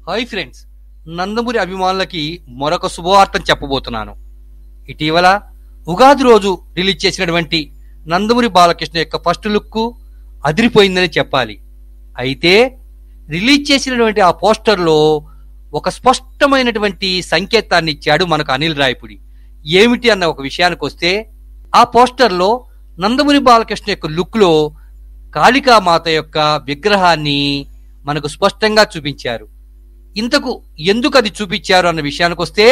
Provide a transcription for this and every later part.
hi friends Nandamuri అభిమానులకి మరొక శుభవార్తను చెప్పబోతున్నాను ఇటీవల ఉగాది రోజు రిలీజ్ చేసినటువంటి నందమూరి బాలకృష్ణ యొక్క ఫస్ట్ లుక్ అదిరిపోయిందని చెప్పాలి అయితే రిలీజ్ చేసినటువంటి ఆ పోస్టర్లో ఒక స్పష్టమైనటువంటి సంకేతాన్ని ఇచ్చాడు మనకు అనిల్ రాయపుడి ఏమిటి అన్న ఒక విషయానికి వస్తే ఆ పోస్టర్లో నందమూరి బాలకృష్ణ యొక్క లుక్లో కాళికామాత యొక్క విగ్రహాన్ని మనకు స్పష్టంగా చూపించారు ఇంతకు ఎందుకు అది చూపించారు అన్న విషయానికి వస్తే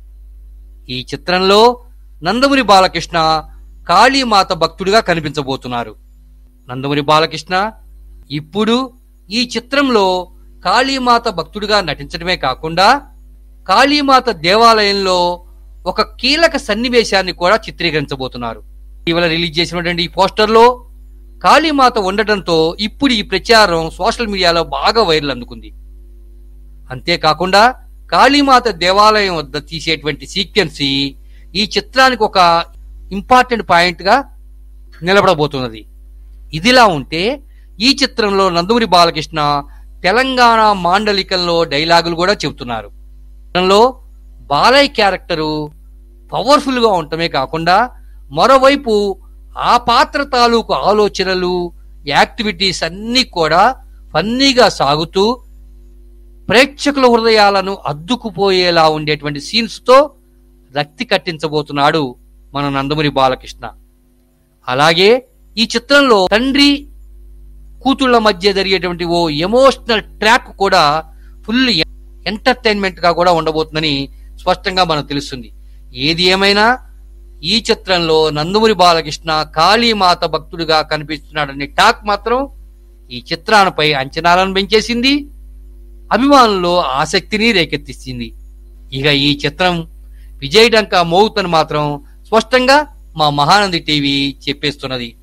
ఈ చిత్రంలో నందమూరి బాలకృష్ణ కాళీమాత భక్తుడిగా కనిపించబోతున్నారు నందమూరి బాలకృష్ణ ఇప్పుడు ఈ చిత్రంలో కాళీమాత భక్తుడిగా నటించడమే కాకుండా కాళీమాత దేవాలయంలో ఒక కీలక సన్నివేశాన్ని కూడా చిత్రీకరించబోతున్నారు ఇటీవల రిలీజ్ చేసినటువంటి ఈ పోస్టర్లో కాళీమాత ఉండటంతో ఇప్పుడు ఈ ప్రచారం సోషల్ మీడియాలో బాగా వైరల్ అందుకుంది అంతేకాకుండా కాళీమాత దేవాలయం వద్ద తీసేటువంటి సీక్వెన్స్ ఈ చిత్రానికి ఒక ఇంపార్టెంట్ పాయింట్ గా నిలబడబోతున్నది ఇదిలా ఉంటే ఈ చిత్రంలో నందమూరి బాలకృష్ణ తెలంగాణ మాండలికంలో డైలాగులు కూడా చెబుతున్నారు చిత్రంలో బాలయ్య క్యారెక్టరు పవర్ఫుల్ గా ఉండటమే కాకుండా మరోవైపు ఆ పాత్ర తాలూకు ఆలోచనలు యాక్టివిటీస్ అన్నీ కూడా ఫన్నీగా సాగుతూ ప్రేక్షకుల హృదయాలను అద్దుకుపోయేలా ఉండేటువంటి సీన్స్ తో రక్తి కట్టించబోతున్నాడు మన నందమూరి బాలకృష్ణ అలాగే ఈ చిత్రంలో తండ్రి కూతుళ్ల మధ్య జరిగేటువంటి ఓ ఎమోషనల్ ట్రాక్ కూడా ఫుల్ ఎంటర్టైన్మెంట్ గా కూడా ఉండబోతుందని స్పష్టంగా మనకు తెలుస్తుంది ఏది ఏమైనా ఈ చిత్రంలో నందమూరి బాలకృష్ణ కాళీమాత భక్తుడిగా కనిపిస్తున్నాడనే టాక్ మాత్రం ఈ చిత్రాలపై అంచనాలను పెంచేసింది అభిమానుల్లో ఆసక్తిని రేకెత్తిస్తుంది ఇక ఈ చిత్రం విజయ్ డంకా మోగుతని మాత్రం స్పష్టంగా మా మహానంది టీవీ చెప్పేస్తున్నది